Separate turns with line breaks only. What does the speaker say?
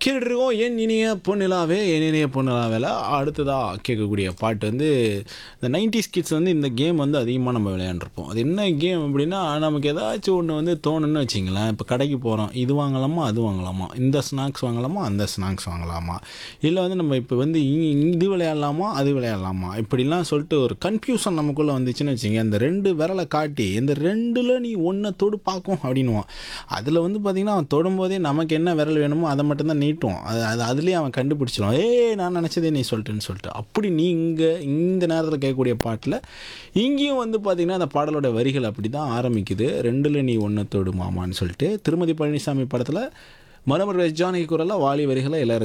கேட்டுட்டு இருக்கோம் என் இனிய பொன்னிலாவே என் இனிய பொன்னிலாவேல அடுத்ததாக கேட்கக்கூடிய பாட்டு வந்து இந்த நைன்டிஸ் கிட்ஸ் வந்து இந்த கேம் வந்து அதிகமாக நம்ம விளையாண்டுருப்போம் அது என்ன கேம் அப்படின்னா நமக்கு ஏதாச்சும் ஒன்று வந்து தோணுன்னு வச்சிங்களேன் இப்போ கடைக்கு போகிறோம் இது வாங்கலாமா அது வாங்கலாமா இந்த ஸ்நாக்ஸ் வாங்கலாமா அந்த ஸ்நாக்ஸ் வாங்கலாமா இல்லை வந்து நம்ம இப்போ வந்து இ- இது விளையாடலாமா அது விளையாடலாமா இப்படிலாம் சொல்லிட்டு ஒரு கன்ஃபியூஷன் நமக்குள்ளே வந்துச்சுன்னு வச்சுங்க இந்த ரெண்டு விரலை காட்டி இந்த ரெண்டில் நீ ஒன்றை தொடு பார்க்கும் அப்படின்னுவான் அதில் வந்து பார்த்திங்கன்னா அவன் தொடும்போதே நமக்கு என்ன விரல் வேணுமோ அதை மட்டும்தான் நீட்டுவான் அது அது அதுலேயே அவன் கண்டுபிடிச்சிடும் ஏய் நான் நினச்சதே நீ சொல்லிட்டேன்னு சொல்லிட்டு அப்படி நீ இங்கே இந்த நேரத்தில் கேட்கக்கூடிய பாட்டில் இங்கேயும் வந்து பார்த்திங்கன்னா அந்த பாடலோட வரிகள் அப்படி தான் ஆரம்பிக்குது ரெண்டில் நீ ஒன்று தொடு மாமான்னு சொல்லிட்டு திருமதி பழனிசாமி படத்தில் மரமர் ஜானகி குரலில் வாலி வரிகளை எல்லாரும்